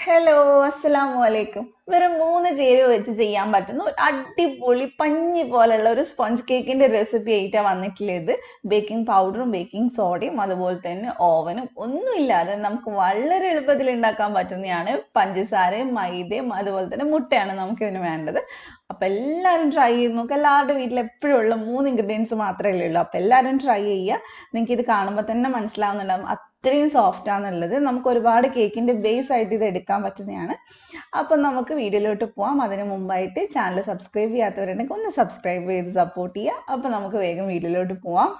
hello അസ്സലാമു അലൈക്കും വെറും മൂന്ന് ചേരുവ വെച്ച് ചെയ്യാൻ പറ്റുന്ന ഒരു അടിപൊളി പഞ്ഞി പോലെയുള്ള ഒരു സ്പോഞ്ച് കേക്കിന്റെ റെസിപ്പി ആയിട്ടാണ് വന്നിട്ടുള്ളത് ബേക്കിംഗ് പൗഡറും ബേക്കിംഗ് സോഡയും അതുപോലെ തന്നെ ഓവനും ഒന്നുമില്ലാതെ നമുക്ക് വളരെ എളുപ്പത്തിൽ ഉണ്ടാക്കാൻ പറ്റുന്നതാണ് പഞ്ചസാരയും മൈദയും അതുപോലെ തന്നെ മുട്ടയാണ് നമുക്ക് ഇതിന് വേണ്ടത് അപ്പൊ എല്ലാവരും ട്രൈ ചെയ്ത് നോക്കുക എല്ലാവരുടെ വീട്ടിൽ എപ്പോഴും ഉള്ള മൂന്ന് ഇൻഗ്രീഡിയൻസ് മാത്രമേ ഉള്ളൂ അപ്പൊ എല്ലാവരും ട്രൈ ചെയ്യുക നിങ്ങൾക്ക് ഇത് കാണുമ്പോൾ തന്നെ മനസ്സിലാവുന്നുണ്ടാവും അത്രയും സോഫ്റ്റ് ആണെന്നുള്ളത് നമുക്ക് ഒരുപാട് കേക്കിന്റെ ബേസ് ആയിട്ട് ഇത് എടുക്കാൻ പറ്റുന്നതാണ് അപ്പം നമുക്ക് വീഡിയോയിലോട്ട് പോവാം അതിന് മുമ്പായിട്ട് ചാനൽ സബ്സ്ക്രൈബ് ചെയ്യാത്തവരുണ്ടെങ്കിൽ ഒന്ന് സബ്സ്ക്രൈബ് ചെയ്ത് സപ്പോർട്ട് ചെയ്യുക അപ്പം നമുക്ക് വേഗം വീഡിയോയിലോട്ട് പോവാം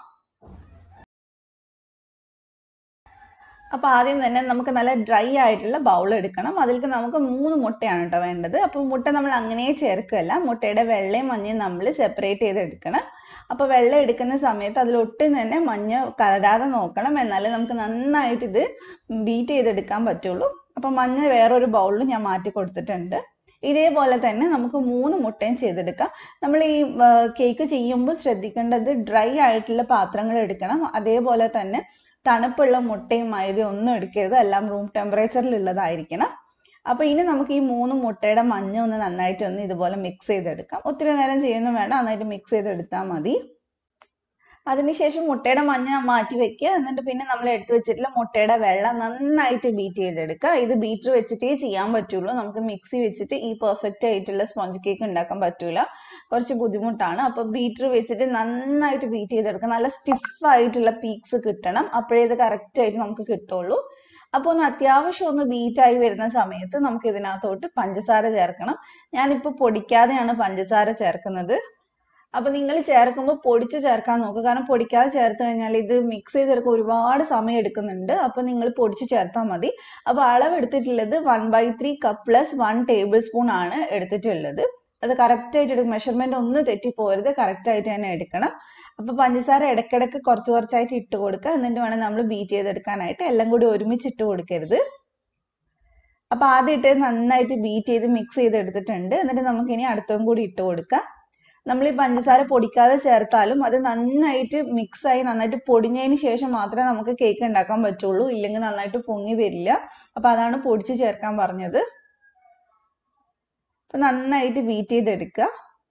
അപ്പോൾ ആദ്യം തന്നെ നമുക്ക് നല്ല ഡ്രൈ ആയിട്ടുള്ള ബൗൾ എടുക്കണം അതിലേക്ക് നമുക്ക് മൂന്ന് മുട്ടയാണ് കേട്ടോ വേണ്ടത് അപ്പോൾ മുട്ട നമ്മൾ അങ്ങനെ ചേർക്കുകയല്ല മുട്ടയുടെ വെള്ളയും മഞ്ഞയും നമ്മൾ സെപ്പറേറ്റ് ചെയ്ത് എടുക്കണം അപ്പോൾ വെള്ളം എടുക്കുന്ന സമയത്ത് അതിലൊട്ടും തന്നെ മഞ്ഞ കലരാതെ നോക്കണം എന്നാലേ നമുക്ക് നന്നായിട്ട് ഇത് ബീറ്റ് ചെയ്തെടുക്കാൻ പറ്റുള്ളൂ അപ്പോൾ മഞ്ഞ വേറൊരു ബൗളിൽ ഞാൻ മാറ്റി കൊടുത്തിട്ടുണ്ട് ഇതേപോലെ തന്നെ നമുക്ക് മൂന്ന് മുട്ടയും ചെയ്തെടുക്കാം നമ്മൾ ഈ കേക്ക് ചെയ്യുമ്പോൾ ശ്രദ്ധിക്കേണ്ടത് ഡ്രൈ ആയിട്ടുള്ള പാത്രങ്ങൾ എടുക്കണം അതേപോലെ തന്നെ തണുപ്പുള്ള മുട്ടയും മൈദയും ഒന്നും എടുക്കരുത് എല്ലാം റൂം ടെമ്പറേച്ചറിൽ ഉള്ളതായിരിക്കണം അപ്പോൾ ഇനി നമുക്ക് ഈ മൂന്ന് മുട്ടയുടെ മഞ്ഞ ഒന്ന് നന്നായിട്ട് ഒന്ന് ഇതുപോലെ മിക്സ് ചെയ്തെടുക്കാം ഒത്തിരി നേരം ചെയ്യുന്നു വേണ്ട നന്നായിട്ട് മിക്സ് ചെയ്തെടുത്താൽ മതി അതിനുശേഷം മുട്ടയുടെ മഞ്ഞ മാറ്റി വെക്കുക എന്നിട്ട് പിന്നെ നമ്മൾ എടുത്തു വെച്ചിട്ടുള്ള മുട്ടയുടെ വെള്ളം നന്നായിട്ട് ബീറ്റ് ചെയ്തെടുക്കുക ഇത് ബീറ്റർ വെച്ചിട്ടേ ചെയ്യാൻ പറ്റുള്ളൂ നമുക്ക് മിക്സി വെച്ചിട്ട് ഈ പെർഫെക്റ്റ് ആയിട്ടുള്ള സ്പോഞ്ച് കേക്ക് ഉണ്ടാക്കാൻ പറ്റൂല കുറച്ച് ബുദ്ധിമുട്ടാണ് അപ്പോൾ ബീറ്റർ വെച്ചിട്ട് നന്നായിട്ട് ബീറ്റ് ചെയ്തെടുക്കുക നല്ല സ്റ്റിഫ് ആയിട്ടുള്ള പീക്സ് കിട്ടണം അപ്പോഴേ ഇത് കറക്റ്റ് ആയിട്ട് നമുക്ക് കിട്ടുള്ളൂ അപ്പോൾ ഒന്ന് അത്യാവശ്യം ഒന്ന് ബീറ്റായി വരുന്ന സമയത്ത് നമുക്ക് ഇതിനകത്തോട്ട് പഞ്ചസാര ചേർക്കണം ഞാനിപ്പോൾ പൊടിക്കാതെയാണ് പഞ്ചസാര ചേർക്കുന്നത് അപ്പൊ നിങ്ങൾ ചേർക്കുമ്പോൾ പൊടിച്ച് ചേർക്കാൻ നോക്കുക കാരണം പൊടിക്കാതെ ചേർത്ത് കഴിഞ്ഞാൽ ഇത് മിക്സ് ചെയ്തെടുക്കാൻ ഒരുപാട് സമയം എടുക്കുന്നുണ്ട് അപ്പൊ നിങ്ങൾ പൊടിച്ച് ചേർത്താൽ മതി അപ്പൊ അളവ് എടുത്തിട്ടുള്ളത് one by three cup plus one tablespoon ആണ് എടുത്തിട്ടുള്ളത് അത് കറക്റ്റ് ആയിട്ട് എടുക്കും മെഷർമെന്റ് ഒന്നും തെറ്റിപ്പോരുത് കറക്റ്റ് ആയിട്ട് തന്നെ എടുക്കണം അപ്പൊ പഞ്ചസാര ഇടയ്ക്കിടയ്ക്ക് കുറച്ച് കുറച്ചായിട്ട് ഇട്ട് കൊടുക്കുക എന്നിട്ട് വേണം നമ്മൾ ബീറ്റ് ചെയ്തെടുക്കാനായിട്ട് എല്ലാം കൂടി ഒരുമിച്ച് ഇട്ട് കൊടുക്കരുത് അപ്പൊ ആദ്യം ഇട്ട് നന്നായിട്ട് ബീറ്റ് ചെയ്ത് മിക്സ് ചെയ്ത് എടുത്തിട്ടുണ്ട് എന്നിട്ട് നമുക്ക് ഇനി അടുത്തതും കൂടി ഇട്ട് കൊടുക്കാം നമ്മൾ ഈ പഞ്ചസാര പൊടിക്കാതെ ചേർത്താലും അത് നന്നായിട്ട് മിക്സ് ആയി നന്നായിട്ട് പൊടിഞ്ഞതിന് ശേഷം മാത്രമേ നമുക്ക് കേക്ക് ഉണ്ടാക്കാൻ പറ്റുള്ളൂ ഇല്ലെങ്കിൽ നന്നായിട്ട് പൊങ്ങി വരില്ല അപ്പൊ അതാണ് പൊടിച്ച് ചേർക്കാൻ പറഞ്ഞത് അപ്പൊ നന്നായിട്ട് ബീറ്റ് ചെയ്തെടുക്കുക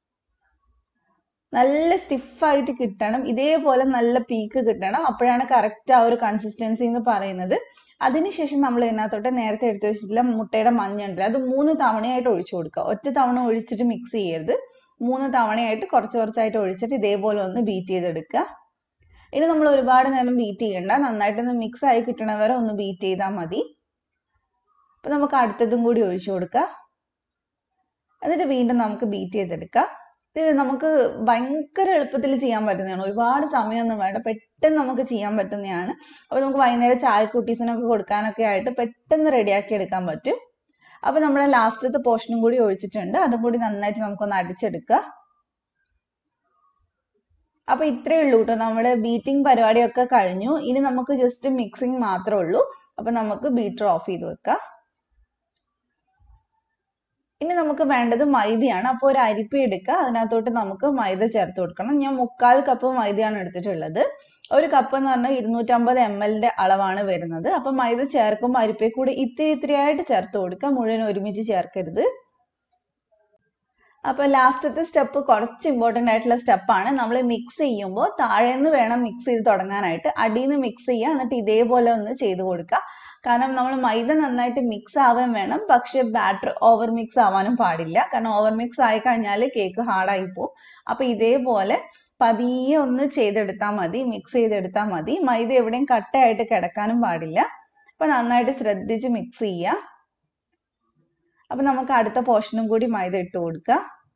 നല്ല സ്റ്റിഫായിട്ട് കിട്ടണം ഇതേപോലെ നല്ല പീക്ക് കിട്ടണം അപ്പോഴാണ് കറക്റ്റ് ആ ഒരു കൺസിസ്റ്റൻസി എന്ന് പറയുന്നത് അതിനുശേഷം നമ്മൾ ഇതിനകത്തോട്ട് നേരത്തെ എടുത്തു വെച്ചിട്ടുള്ള മുട്ടയുടെ മഞ്ഞ ഉണ്ടല്ലോ അത് മൂന്ന് തവണയായിട്ട് ഒഴിച്ചു കൊടുക്കുക ഒറ്റ തവണ ഒഴിച്ചിട്ട് മിക്സ് ചെയ്യരുത് മൂന്ന് തവണയായിട്ട് കുറച്ച് കുറച്ചായിട്ട് ഒഴിച്ചിട്ട് ഇതേപോലെ ഒന്ന് ബീറ്റ് ചെയ്തെടുക്കുക ഇനി നമ്മൾ ഒരുപാട് നേരം ബീറ്റ് ചെയ്യണ്ട നന്നായിട്ടൊന്ന് മിക്സ് ആയി കിട്ടണ വരെ ഒന്ന് ബീറ്റ് ചെയ്താൽ മതി അപ്പൊ നമുക്ക് അടുത്തതും കൂടി ഒഴിച്ചു കൊടുക്കുക എന്നിട്ട് വീണ്ടും നമുക്ക് ബീറ്റ് ചെയ്തെടുക്കാം ഇത് നമുക്ക് ഭയങ്കര എളുപ്പത്തിൽ ചെയ്യാൻ പറ്റുന്നതാണ് ഒരുപാട് സമയമൊന്നും വേണ്ട പെട്ടെന്ന് നമുക്ക് ചെയ്യാൻ പറ്റുന്നതാണ് അപ്പോൾ നമുക്ക് വൈകുന്നേരം ചായ കുട്ടീസിനൊക്കെ കൊടുക്കാനൊക്കെ ആയിട്ട് പെട്ടെന്ന് റെഡിയാക്കി എടുക്കാൻ പറ്റും അപ്പൊ നമ്മുടെ ലാസ്റ്റത്തെ പോർഷനും കൂടി ഒഴിച്ചിട്ടുണ്ട് അതും കൂടി നന്നായിട്ട് നമുക്കൊന്ന് അടിച്ചെടുക്കുക അപ്പൊ ഇത്രയേ ഉള്ളൂ കേട്ടോ നമ്മുടെ ബീറ്റിംഗ് പരിപാടിയൊക്കെ കഴിഞ്ഞു ഇനി നമുക്ക് ജസ്റ്റ് മിക്സിങ് മാത്രമേ ഉള്ളൂ അപ്പൊ നമുക്ക് ബീറ്റർ ഓഫ് ചെയ്ത് വെക്കാം ഇനി നമുക്ക് വേണ്ടത് മൈദയാണ് അപ്പോൾ ഒരു അരിപ്പ എടുക്കുക അതിനകത്തോട്ട് നമുക്ക് മൈദ ചേർത്ത് കൊടുക്കണം ഞാൻ മുക്കാൽ കപ്പ് മൈദയാണ് എടുത്തിട്ടുള്ളത് ഒരു കപ്പ് എന്ന് പറഞ്ഞാൽ ഇരുന്നൂറ്റമ്പത് എം എല്ലിന്റെ അളവാണ് വരുന്നത് അപ്പൊ മൈദ ചേർക്കുമ്പോൾ അരിപ്പയിൽ കൂടി ഇത്തിരി ഇത്തിരി ആയിട്ട് ചേർത്ത് കൊടുക്കുക മുഴുവൻ ഒരുമിച്ച് ചേർക്കരുത് അപ്പൊ ലാസ്റ്റത്തെ സ്റ്റെപ്പ് കുറച്ച് ഇമ്പോർട്ടന്റ് ആയിട്ടുള്ള സ്റ്റെപ്പാണ് നമ്മൾ മിക്സ് ചെയ്യുമ്പോൾ താഴെ നിന്ന് വേണം മിക്സ് ചെയ്ത് തുടങ്ങാനായിട്ട് അടിയിൽ നിന്ന് മിക്സ് ചെയ്യുക എന്നിട്ട് ഇതേപോലെ ഒന്ന് ചെയ്ത് കൊടുക്കുക കാരണം നമ്മൾ മൈദ നന്നായിട്ട് മിക്സ് ആവാൻ വേണം പക്ഷെ ബാറ്റർ ഓവർ മിക്സ് ആവാനും പാടില്ല കാരണം ഓവർ മിക്സ് ആയി കഴിഞ്ഞാൽ കേക്ക് ഹാർഡായി പോകും അപ്പൊ ഇതേപോലെ പതിയെ ഒന്ന് ചെയ്തെടുത്താൽ മതി മിക്സ് ചെയ്തെടുത്താൽ മതി മൈദ എവിടെയും കട്ടയായിട്ട് കിടക്കാനും പാടില്ല അപ്പൊ നന്നായിട്ട് ശ്രദ്ധിച്ച് മിക്സ് ചെയ്യുക അപ്പൊ നമുക്ക് അടുത്ത പോർഷനും കൂടി മൈദ ഇട്ട് കൊടുക്കുക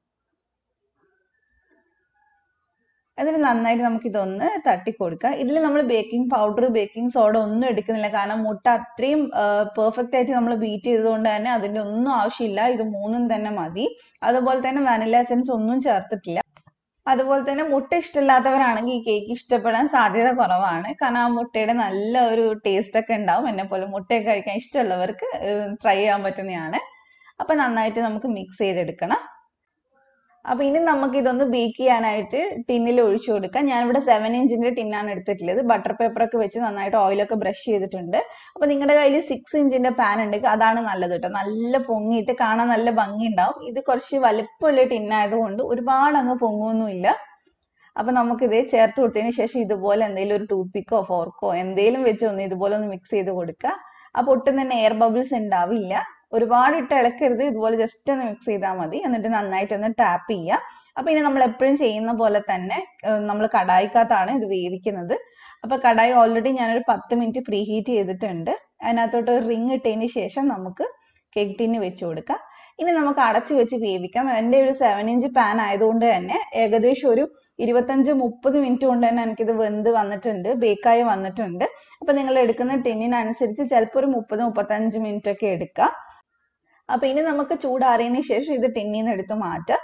എന്നിട്ട് നന്നായിട്ട് നമുക്ക് ഇതൊന്ന് തട്ടി കൊടുക്കുക ഇതിൽ നമ്മൾ ബേക്കിംഗ് പൗഡർ ബേക്കിംഗ് സോഡ ഒന്നും എടുക്കുന്നില്ല കാരണം മുട്ട അത്രയും പെർഫെക്റ്റ് ആയിട്ട് നമ്മൾ ബീറ്റ് ചെയ്തുകൊണ്ട് തന്നെ അതിന്റെ ഒന്നും ആവശ്യമില്ല ഇത് മൂന്നും തന്നെ മതി അതുപോലെ തന്നെ വാനില എസൻസ് ഒന്നും ചേർത്തിട്ടില്ല അതുപോലെ തന്നെ മുട്ട ഇഷ്ടമില്ലാത്തവരാണെങ്കിൽ ഈ കേക്ക് ഇഷ്ടപ്പെടാൻ സാധ്യത കുറവാണ് കാരണം ആ മുട്ടയുടെ നല്ല ഒരു ടേസ്റ്റ് ഒക്കെ ഉണ്ടാവും എന്നെ പോലെ മുട്ടയൊക്കെ കഴിക്കാൻ ഇഷ്ടമുള്ളവർക്ക് ട്രൈ ചെയ്യാൻ പറ്റുന്നതാണ് അപ്പൊ നന്നായിട്ട് നമുക്ക് മിക്സ് ചെയ്തെടുക്കണം അപ്പൊ ഇനി നമുക്ക് ഇതൊന്ന് ബേക്ക് ചെയ്യാനായിട്ട് ടിന്നിൽ ഒഴിച്ചു കൊടുക്കാം ഞാനിവിടെ സെവൻ ഇഞ്ചിന്റെ ടിന്നാണ് എടുത്തിട്ടുള്ളത് ബട്ടർ പേപ്പർ ഒക്കെ വെച്ച് നന്നായിട്ട് ഓയിലൊക്കെ ബ്രഷ് ചെയ്തിട്ടുണ്ട് അപ്പൊ നിങ്ങളുടെ കയ്യിൽ സിക്സ് ഇഞ്ചിന്റെ പാൻ ഉണ്ടെങ്കിൽ അതാണ് നല്ലത് കേട്ടോ നല്ല പൊങ്ങിയിട്ട് കാണാൻ നല്ല ഭംഗി ഉണ്ടാവും ഇത് കുറച്ച് വലുപ്പമുള്ള ടിന്നായതുകൊണ്ട് ഒരുപാട് അങ്ങ് പൊങ്ങുമൊന്നുമില്ല അപ്പൊ നമുക്കിത് ചേർത്ത് കൊടുത്തതിന് ശേഷം ഇതുപോലെ എന്തെങ്കിലും ഒരു ടൂത്ത് പിക്കോ ഫോർക്കോ എന്തെങ്കിലും വെച്ച് ഒന്ന് ഇതുപോലെ ഒന്ന് മിക്സ് ചെയ്ത് കൊടുക്കുക അപ്പൊ ഒട്ടും തന്നെ എയർ ബബിൾസ് ഉണ്ടാവില്ല ഒരുപാട് ഇട്ട് ഇളക്കരുത് ഇതുപോലെ ജസ്റ്റ് ഒന്ന് മിക്സ് ചെയ്താൽ മതി എന്നിട്ട് നന്നായിട്ട് ഒന്ന് ടാപ്പ് ചെയ്യുക അപ്പൊ ഇനി നമ്മൾ എപ്പോഴും ചെയ്യുന്ന പോലെ തന്നെ നമ്മൾ കടായിക്കകത്താണ് ഇത് വേവിക്കുന്നത് അപ്പൊ കടായി ഓൾറെഡി ഞാനൊരു പത്ത് മിനിറ്റ് പ്രീ ഹീറ്റ് ചെയ്തിട്ടുണ്ട് അതിനകത്തോട്ട് ഒരു റിങ് ഇട്ടതിന് ശേഷം നമുക്ക് കേക്ക് ടിന്ന് വെച്ച് കൊടുക്കാം ഇനി നമുക്ക് അടച്ചു വെച്ച് വേവിക്കാം എൻ്റെ ഒരു സെവൻ ഇഞ്ച് പാൻ ആയതുകൊണ്ട് തന്നെ ഏകദേശം ഒരു ഇരുപത്തഞ്ച് മുപ്പത് മിനിറ്റ് കൊണ്ട് തന്നെ എനിക്കിത് വെന്ത് വന്നിട്ടുണ്ട് ബേക്കായി വന്നിട്ടുണ്ട് അപ്പൊ നിങ്ങൾ എടുക്കുന്ന ടിന്നിനനുസരിച്ച് ചിലപ്പോൾ ഒരു മുപ്പത് മുപ്പത്തഞ്ച് മിനിറ്റ് ഒക്കെ എടുക്കാം അപ്പൊ ഇനി നമുക്ക് ചൂടാറിയതിന് ശേഷം ഇത് ടിന്നിൽ നിന്ന് എടുത്ത് മാറ്റാം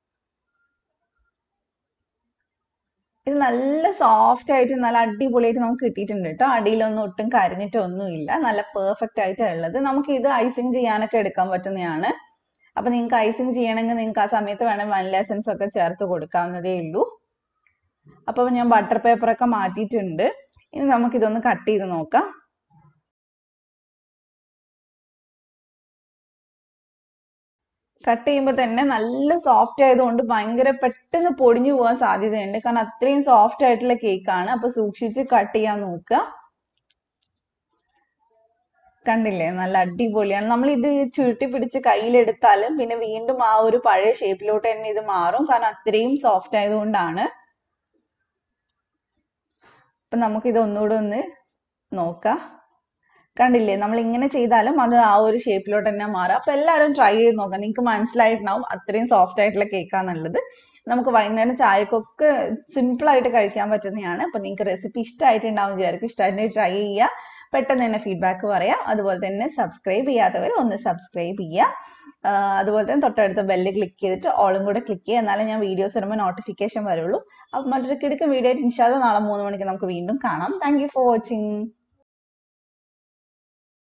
ഇത് നല്ല സോഫ്റ്റ് ആയിട്ട് നല്ല അടിപൊളിയായിട്ട് നമുക്ക് കിട്ടിയിട്ടുണ്ട് കേട്ടോ അടിയിലൊന്നും ഒട്ടും കരിഞ്ഞിട്ടൊന്നുമില്ല നല്ല പെർഫെക്റ്റ് ആയിട്ടാണ് ഉള്ളത് നമുക്ക് ഇത് ഐസിങ് ചെയ്യാനൊക്കെ എടുക്കാൻ പറ്റുന്നതാണ് അപ്പൊ നിങ്ങൾക്ക് ഐസിങ് ചെയ്യണമെങ്കിൽ നിങ്ങൾക്ക് ആ സമയത്ത് വേണം വനില എസൻസ് ഒക്കെ ചേർത്ത് കൊടുക്കാവുന്നതേ ഉള്ളൂ അപ്പൊ ഞാൻ ബട്ടർ പേപ്പർ ഒക്കെ മാറ്റിയിട്ടുണ്ട് ഇനി നമുക്ക് ഇതൊന്ന് കട്ട് ചെയ്ത് നോക്കാം കട്ട് ചെയ്യുമ്പോൾ തന്നെ നല്ല സോഫ്റ്റ് ആയതുകൊണ്ട് ഭയങ്കര പെട്ടെന്ന് പൊടിഞ്ഞു പോകാൻ സാധ്യതയുണ്ട് കാരണം അത്രയും സോഫ്റ്റ് ആയിട്ടുള്ള കേക്കാണ് അപ്പൊ സൂക്ഷിച്ച് കട്ട് ചെയ്യാൻ നോക്കുക കണ്ടില്ലേ നല്ല അടിപൊളിയാണ് നമ്മൾ ഇത് ചുരുട്ടി പിടിച്ച് കയ്യിലെടുത്താലും പിന്നെ വീണ്ടും ആ ഒരു പഴയ ഷേപ്പിലോട്ട് തന്നെ ഇത് മാറും കാരണം അത്രയും സോഫ്റ്റ് ആയതുകൊണ്ടാണ് അപ്പൊ നമുക്ക് ഇത് ഒന്നുകൂടെ ഒന്ന് നോക്കാം കണ്ടില്ലേ നമ്മൾ ഇങ്ങനെ ചെയ്താലും അത് ആ ഒരു ഷേപ്പിലോട്ട് തന്നെ മാറും അപ്പൊ എല്ലാവരും ട്രൈ ചെയ്ത് നോക്കാം നിങ്ങൾക്ക് മനസ്സിലായിട്ടുണ്ടാവും അത്രയും സോഫ്റ്റ് ആയിട്ടുള്ള കേക്കാന്നുള്ളത് നമുക്ക് വൈകുന്നേരം ചായക്കൊക്കെ സിമ്പിൾ ആയിട്ട് കഴിക്കാൻ പറ്റുന്നതാണ് അപ്പൊ നിങ്ങൾക്ക് റെസിപ്പി ഇഷ്ടമായിട്ടുണ്ടാവും വിചാരിക്കും ഇഷ്ടമായിട്ട് ട്രൈ ചെയ്യുക പെട്ടെന്ന് തന്നെ ഫീഡ്ബാക്ക് പറയാം അതുപോലെ തന്നെ സബ്സ്ക്രൈബ് ചെയ്യാത്തവർ ഒന്ന് സബ്സ്ക്രൈബ് ചെയ്യുക അതുപോലെ തന്നെ തൊട്ടടുത്ത ബെല്ല് ക്ലിക്ക് ചെയ്തിട്ട് ഓളും കൂടെ ക്ലിക്ക് ചെയ്യുക എന്നാലേ ഞാൻ വീഡിയോസ് ഇടുമ്പോൾ നോട്ടിഫിക്കേഷൻ വരുള്ളൂ അപ്പം മറ്റൊരു കിടക്കും വീഡിയോ ആയിട്ട് ഇൻഷാല്ല നാളെ മൂന്ന് മണിക്ക് നമുക്ക് വീണ്ടും കാണാം താങ്ക് യു ഫോർ വാച്ചിങ്